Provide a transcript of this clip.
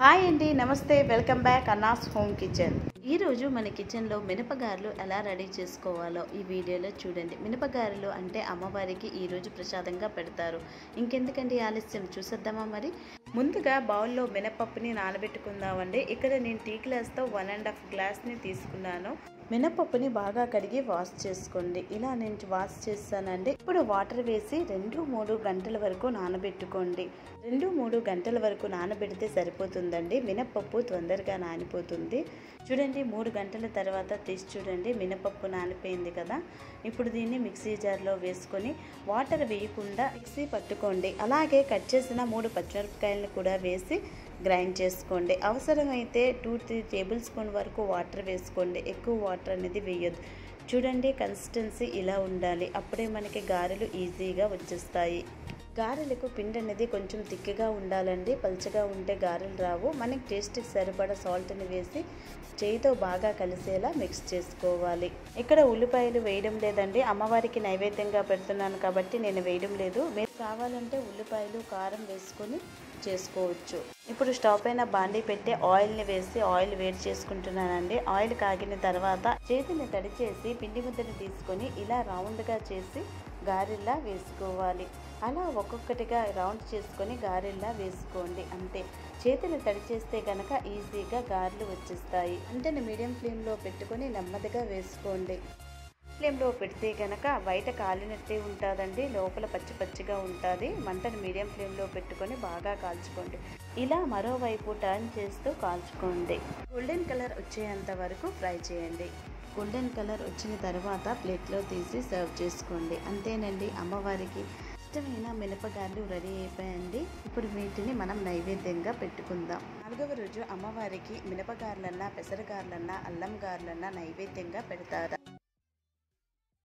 hi అండి నమస్తే welcome back Anna's home kitchen ఈరోజు మన కిచెన్లో మినపగారెలు ఎలా రెడీ చేసుకోవాలో ఈ వీడియోలో చూడండి మినపగారెలు అంటే అమ్మవారికి ఈరోజు ప్రసాదంగా పెడతారు ఇంకెందుకండి ఆలస్యం చూసేద్దామా మరి ముందుగా బౌల్లో మినపప్పుని నానబెట్టుకుందామండి ఇక్కడ నేను టీ గ్లాస్తో వన్ అండ్ హాఫ్ గ్లాస్ని తీసుకున్నాను మినపప్పుని బాగా కడిగి వాష్ చేసుకోండి ఇలా నేను వాష్ చేస్తానండి ఇప్పుడు వాటర్ వేసి రెండు మూడు గంటల వరకు నానబెట్టుకోండి రెండు మూడు గంటల వరకు నానబెడితే సరిపోతుందండి మినపప్పు తొందరగా నానిపోతుంది చూడండి మూడు గంటల తర్వాత తీసి చూడండి మినపప్పు నానిపోయింది కదా ఇప్పుడు దీన్ని మిక్సీ జార్లో వేసుకొని వాటర్ వేయకుండా మిక్సీ పట్టుకోండి అలాగే కట్ చేసిన మూడు పచ్చిమిరపకాయలను కూడా వేసి గ్రైండ్ చేసుకోండి అవసరమైతే టూ త్రీ టేబుల్ స్పూన్ వరకు వాటర్ వేసుకోండి ఎక్కువ వాటర్ అనేది వేయొద్దు చూడండి కన్సిస్టెన్సీ ఇలా ఉండాలి అప్పుడే మనకి గారెలు ఈజీగా వచ్చేస్తాయి గారెలకు పిండి అనేది కొంచెం తిక్కగా ఉండాలండి పలుచగా ఉంటే గారెలు రావు మనకి టేస్ట్కి సరిపడా సాల్ట్ని వేసి చేయితో బాగా కలిసేలా మిక్స్ చేసుకోవాలి ఇక్కడ ఉల్లిపాయలు వేయడం లేదండి అమ్మవారికి నైవేద్యంగా పెడుతున్నాను కాబట్టి నేను వేయడం లేదు మీరు కావాలంటే ఉల్లిపాయలు కారం వేసుకొని చేసుకోవచ్చు ఇప్పుడు స్టవ్ పైన బాండీ పెట్టి ఆయిల్ని వేసి ఆయిల్ వేడి చేసుకుంటున్నానండి ఆయిల్ కాగిన తర్వాత చేతిని తడి చేసి పిండి ముద్దని తీసుకొని ఇలా రౌండ్గా చేసి గారెల్లా వేసుకోవాలి అలా ఒక్కొక్కటిగా రౌండ్ చేసుకొని గారెల్లా వేసుకోండి అంతే చేతిని తడి చేస్తే గనక ఈజీగా గారెలు వచ్చేస్తాయి అంటే మీడియం ఫ్లేమ్లో పెట్టుకొని నెమ్మదిగా వేసుకోండి ఫ్లేమ్లో పెడితే కనుక బయట కాలినట్టే ఉంటుందండి లోపల పచ్చి పచ్చిగా ఉంటుంది మంటను మీడియం ఫ్లేమ్లో పెట్టుకొని బాగా కాల్చుకోండి ఇలా మరోవైపు టర్న్ చేస్తూ కాల్చుకోండి గోల్డెన్ కలర్ వచ్చేంత వరకు ఫ్రై చేయండి గోల్డెన్ కలర్ వచ్చిన తర్వాత ప్లేట్లో తీసి సర్వ్ చేసుకోండి అంతేనండి అమ్మవారికి ఇష్టమైన మినపగార్లు రెడీ అయిపోయండి ఇప్పుడు వీటిని మనం నైవేద్యంగా పెట్టుకుందాం నాలుగవ రోజు అమ్మవారికి మినపగార్లన్నా పెసరగార్లన్నా అల్లం గార్లన్నా నైవేద్యంగా పెడతారు